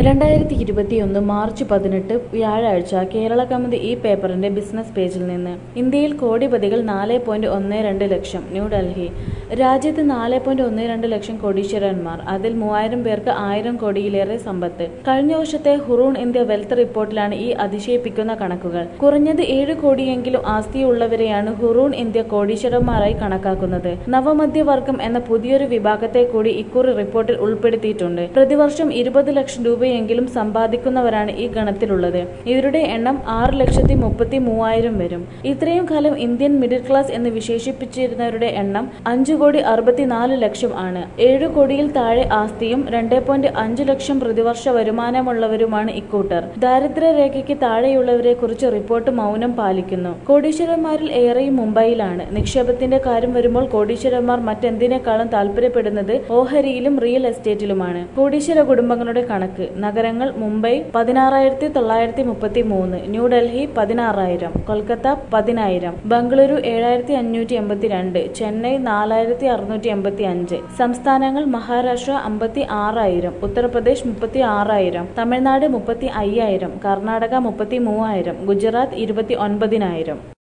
രണ്ടായിരത്തി ഇരുപത്തിയൊന്ന് മാർച്ച് പതിനെട്ട് വ്യാഴാഴ്ച കേരള കൗമുദി ഈ പേപ്പറിന്റെ ബിസിനസ് പേജിൽ നിന്ന് ഇന്ത്യയിൽ കോടിപതികൾ നാല് പോയിന്റ് ഒന്ന് രണ്ട് ലക്ഷം ന്യൂഡൽഹി രാജ്യത്ത് നാല് പോയിന്റ് ഒന്ന് രണ്ട് ലക്ഷം കോടീശ്വരന്മാർ അതിൽ മൂവായിരം പേർക്ക് ആയിരം കോടിയിലേറെ സമ്പത്ത് കഴിഞ്ഞ വർഷത്തെ ഹുറൂൺ ഇന്ത്യ വെൽത്ത് റിപ്പോർട്ടിലാണ് ഈ അതിശയിപ്പിക്കുന്ന കണക്കുകൾ കുറഞ്ഞത് ഏഴ് കോടിയെങ്കിലും ആസ്തിയുള്ളവരെയാണ് ഹുറൂൺ ഇന്ത്യ കോടീശ്വരന്മാരായി കണക്കാക്കുന്നത് നവമധ്യവർഗം എന്ന പുതിയൊരു വിഭാഗത്തെ കൂടി ഇക്കുറി റിപ്പോർട്ടിൽ ഉൾപ്പെടുത്തിയിട്ടുണ്ട് പ്രതിവർഷം ഇരുപത് ലക്ഷം രൂപയെങ്കിലും സമ്പാദിക്കുന്നവരാണ് ഈ ഗണത്തിലുള്ളത് ഇവരുടെ എണ്ണം ആറ് ലക്ഷത്തി മുപ്പത്തി മൂവായിരം വരും ഇത്രയും കാലം ഇന്ത്യൻ മിഡിൽ ക്ലാസ് എന്ന് വിശേഷിപ്പിച്ചിരുന്നവരുടെ എണ്ണം അഞ്ചു കോടി അറുപത്തിനാല് ലക്ഷം ആണ് ഏഴു കോടിയിൽ താഴെ ആസ്തിയും രണ്ടേ പോയിന്റ് അഞ്ച് ലക്ഷം പ്രതിവർഷ വരുമാനമുള്ളവരുമാണ് ഇക്കൂട്ടർ ദാരിദ്ര്യരേഖയ്ക്ക് താഴെയുള്ളവരെ കുറിച്ച് റിപ്പോർട്ട് മൗനം പാലിക്കുന്നു കോടീശ്വരന്മാരിൽ ഏറെയും മുംബൈയിലാണ് നിക്ഷേപത്തിന്റെ കാര്യം വരുമ്പോൾ കോടീശ്വരന്മാർ മറ്റെന്തിനേക്കാളും താല്പര്യപ്പെടുന്നത് ഓഹരിയിലും റിയൽ എസ്റ്റേറ്റിലുമാണ് കോടീശ്വര കുടുംബങ്ങളുടെ കണക്ക് നഗരങ്ങൾ മുംബൈ പതിനാറായിരത്തി തൊള്ളായിരത്തി മുപ്പത്തി മൂന്ന് ന്യൂഡൽഹി പതിനാറായിരം കൊൽക്കത്ത പതിനായിരം ബംഗളൂരു ഏഴായിരത്തി അഞ്ഞൂറ്റി എൺപത്തി രണ്ട് ചെന്നൈ നാലായിരത്തി അറുന്നൂറ്റി എൺപത്തി അഞ്ച് സംസ്ഥാനങ്ങൾ മഹാരാഷ്ട്ര അമ്പത്തി ആറായിരം ഉത്തർപ്രദേശ് മുപ്പത്തി ആറായിരം തമിഴ്നാട് മുപ്പത്തി അയ്യായിരം കർണാടക മുപ്പത്തി മൂവായിരം ഗുജറാത്ത് ഇരുപത്തി ഒൻപതിനായിരം